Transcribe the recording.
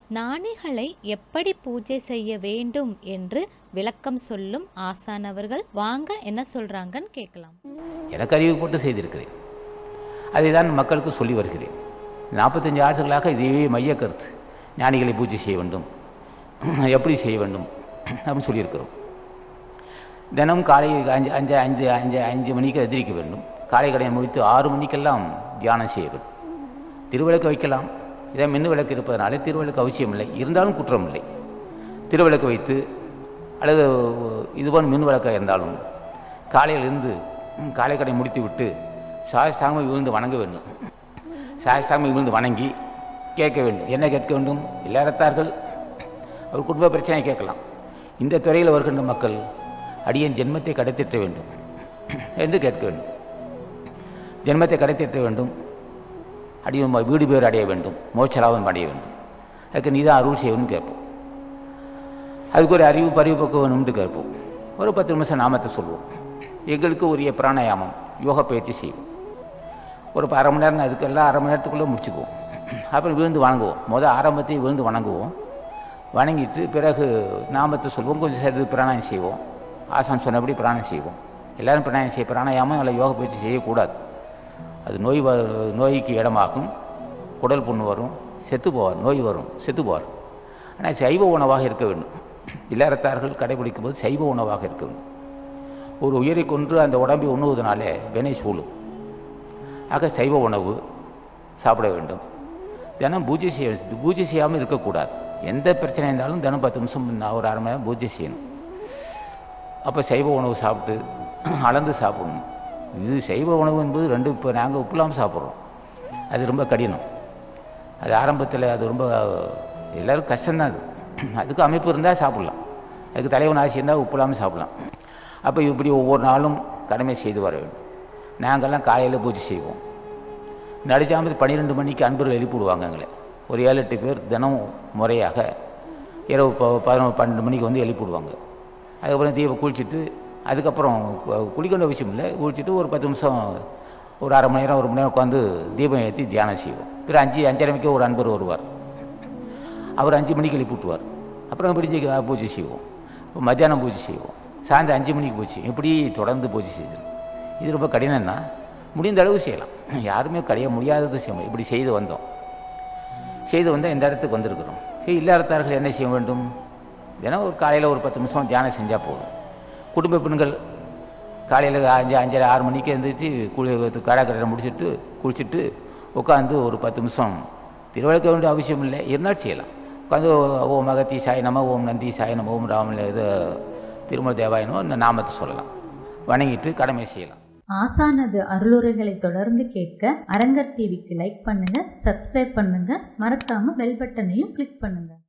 நாணிகளை எப்படி பூஜை செய்ய வேண்டும் என்று விளக்கம் சொல்லும் ஆசான் அவர்கள் வாங்க என்ன சொல்றாங்கன்னு கேட்கலாம் எனக்கு அறிவு போட்டு செய்திருக்கிறேன் அதை தான் மக்களுக்கு சொல்லி வருகிறேன் நாற்பத்தஞ்சு ஆண்டுகளாக இதுவே மைய கருத்து ஞானிகளை பூஜை செய்ய வேண்டும் எப்படி செய்ய வேண்டும் அப்படின்னு சொல்லியிருக்கிறோம் தினம் காலை அஞ்சு அஞ்சு அஞ்சு அஞ்சு அஞ்சு மணிக்கு எதிரிக்க வேண்டும் காலை கடையை முடித்து ஆறு மணிக்கெல்லாம் தியானம் செய்ய வேண்டும் திருவிளக்கு வைக்கலாம் இதை மின் விளக்கு இருப்பதனால திருவிளக்கு அவசியம் இல்லை இருந்தாலும் குற்றம் இல்லை திருவிளக்கு வைத்து அல்லது இதுபோல் மின் விளக்காக இருந்தாலும் காலையில் இருந்து காலை கடை முடித்து விட்டு சாஸ்தாங்கமாக விழுந்து வணங்க வேண்டும் சாஸ்தாங்கமாக விழுந்து வணங்கி கேட்க வேண்டும் என்ன கேட்க வேண்டும் இல்லாரத்தார்கள் அவர் குடும்ப பிரச்சனை கேட்கலாம் இந்த துறையில் வருகின்ற மக்கள் அடியன் ஜென்மத்தை கடைத்திட்ட வேண்டும் என்று கேட்க வேண்டும் ஜென்மத்தை கடைத்திட்ட வேண்டும் அடியும் வீடு பேர் அடைய வேண்டும் மோட்சலாபம் அடைய வேண்டும் அதுக்கு நீ தான் அருள் செய்யணும்னு கேட்போம் அதுக்கு ஒரு அறிவு பரிவுபக்கம் வேணும்னு கேட்போம் ஒரு பத்து நிமிஷம் நாமத்தை சொல்லுவோம் எங்களுக்கு உரிய பிராணாயாமம் யோகா பயிற்சி செய்வோம் ஒரு அரை மணி நேரம் அதுக்கெல்லாம் அரை மணி நேரத்துக்குள்ளே முடிச்சுக்குவோம் அப்புறம் விழுந்து வணங்குவோம் முதல் ஆரம்பத்தையும் விழுந்து வணங்குவோம் வணங்கிட்டு பிறகு நாமத்தை சொல்லுவோம் கொஞ்சம் சேர்த்து பிராணாயம் செய்வோம் ஆசான் சொன்னபடி பிராணம் செய்வோம் எல்லாரும் பிராணாயம் செய்ய பிராணாயாமம் இல்லை யோக பயிற்சி செய்யக்கூடாது அது நோய் வ நோய்க்கு இடமாகும் குடல் புண்ணு வரும் செத்து போவார் நோய் வரும் செத்து போவார் ஆனால் சைவ உணவாக இருக்க வேண்டும் இல்லறத்தார்கள் கடைபிடிக்கும் போது சைவ உணவாக இருக்க வேண்டும் ஒரு உயிரை கொன்று அந்த உடம்பை உண்ணுவதனாலே வினை சூழும் ஆக சைவ உணவு சாப்பிட வேண்டும் தினம் பூஜை செய்ய பூஜை செய்யாமல் இருக்கக்கூடாது எந்த பிரச்சனை இருந்தாலும் தினம் பத்து நிமிஷம் நான் ஒரு அரை மணி நேரம் பூஜை செய்யணும் அப்போ சைவ உணவு சாப்பிட்டு அளந்து சாப்பிடணும் இது சைவ உணவு என்பது ரெண்டு இப்போ நாங்கள் உப்புலாம் சாப்பிட்றோம் அது ரொம்ப கடினம் அது ஆரம்பத்தில் அது ரொம்ப எல்லோரும் கஷ்டம்தான் அது அதுக்கு அமைப்பு இருந்தால் சாப்பிட்லாம் அதுக்கு தலைவன் ஆசி இருந்தால் உப்புலாமல் சாப்பிட்லாம் அப்போ இப்படி ஒவ்வொரு நாளும் கடமை செய்து வர வேண்டும் நாங்கள்லாம் காலையில் பூஜை செய்வோம் நடுச்சாமத்து பன்னிரெண்டு மணிக்கு அன்பர்கள் எழுப்பிவிடுவாங்க எங்களை ஒரு ஏழு எட்டு பேர் தினம் முறையாக இரவு ப பதினொன்று பன்னெண்டு மணிக்கு வந்து எழுப்பிவிடுவாங்க அதுக்கப்புறம் தீபம் குளிச்சுட்டு அதுக்கப்புறம் கு- குளிக்கணும் அவசியம் இல்லை குளிச்சுட்டு ஒரு பத்து நிமிஷம் ஒரு அரை மணி நேரம் ஒரு மணி நேரம் உட்காந்து தீபம் ஏற்றி தியானம் செய்வோம் பிறகு அஞ்சு அஞ்சரை மணிக்கு ஒரு அன்பர் வருவார் அவர் அஞ்சு மணிக்கு எழுப்பி விட்டுவார் அப்புறம் பிடிச்சி பூஜை செய்வோம் இப்போ மத்தியானம் பூஜை செய்வோம் சாயந்தரம் அஞ்சு மணிக்கு பூஜை இப்படி தொடர்ந்து பூஜை செய்திருக்கோம் இது ரொம்ப கடினம் தான் முடிந்த அளவு செய்யலாம் யாருமே கடைய முடியாதது செய்ய முடியும் இப்படி செய்து வந்தோம் செய்து வந்தால் இந்த இடத்துக்கு வந்திருக்கிறோம் சரி இல்லாதத்தார்கள் என்ன செய்ய வேண்டும் தினம் ஒரு காலையில் ஒரு பத்து நிமிஷம் தியானம் செஞ்சால் போதும் குடும்ப பெண்கள் காலையில் அஞ்சு அஞ்சரை ஆறு மணிக்கு எழுந்திரிச்சு குளி கடை கடை முடிச்சுட்டு குளிச்சுட்டு உட்காந்து ஒரு பத்து நிமிஷம் திருவிளக்க வேண்டிய அவசியம் இல்லை இருந்தாலும் செய்யலாம் உட்காந்து ஓம் அகத்தி சாய் நம ஓம் நந்தி சாய் நம ஓம் ராமன் இது திருமல தேவாயனோ இந்த நாமத்தை சொல்லலாம் வணங்கிட்டு கடமை செய்யலாம் ஆசானது அருளுரைகளை தொடர்ந்து கேட்க அரங்கர் டிவிக்கு லைக் பண்ணுங்க சப்ஸ்கிரைப் பண்ணுங்க மறக்காம பெல் பட்டனையும் கிளிக் பண்ணுங்க